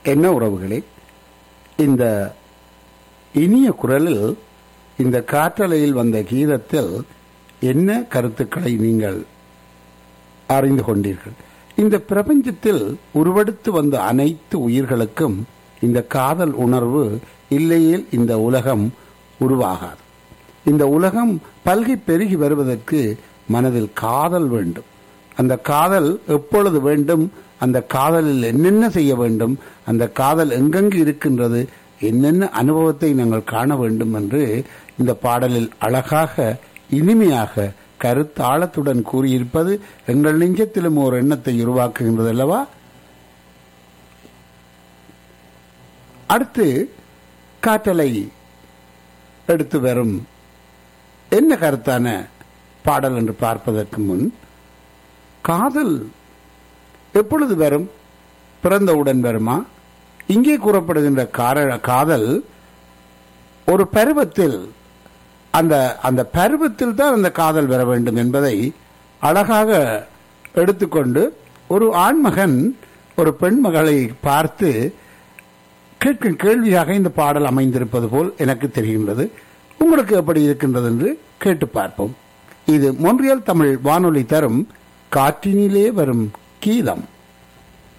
என்ன உறவுகளே இந்த இனிய குரலில் இந்த காற்றலையில் வந்த கீதத்தில் என்ன கருத்துக்களை நீங்கள் அறிந்து கொண்டீர்கள் இந்த பிரபஞ்சத்தில் உருவெடுத்து வந்த அனைத்து உயிர்களுக்கும் இந்த காதல் உணர்வு இல்லையேல் இந்த உலகம் உருவாகாது இந்த உலகம் பல்கி பெருகி வருவதற்கு மனதில் காதல் வேண்டும் அந்த காதல் எப்பொழுது வேண்டும் அந்த காதலில் என்னென்ன செய்ய வேண்டும் அந்த காதல் எங்கெங்கு இருக்கின்றது என்னென்ன அனுபவத்தை நாங்கள் காண வேண்டும் என்று இந்த பாடலில் அழகாக இனிமையாக கருத்தாளத்துடன் கூறியிருப்பது எங்கள் நெஞ்சத்திலும் ஒரு எண்ணத்தை உருவாக்குகின்றது அல்லவா அடுத்து காற்றலை எடுத்து வரும் என்ன கருத்தான பாடல் என்று பார்ப்பதற்கு முன் காதல் எப்பொழுது வரும் பிறந்தவுடன் வருமா இங்கே கூறப்படுகின்ற கார- காதல் ஒரு பருவத்தில் அந்த அந்த பருவத்தில் தான் அந்த காதல் வர வேண்டும் என்பதை அழகாக எடுத்துக்கொண்டு ஒரு ஆண்மகன் ஒரு பெண் மகளை பார்த்து கேட்கும் கேள்வியாக இந்த பாடல் அமைந்திருப்பது போல் எனக்கு தெரிகின்றது உங்களுக்கு எப்படி இருக்கின்றது என்று கேட்டு பார்ப்போம் இது மொன்றியல் தமிழ் வானொலி தரும் காற்றினிலே வரும் கீதம்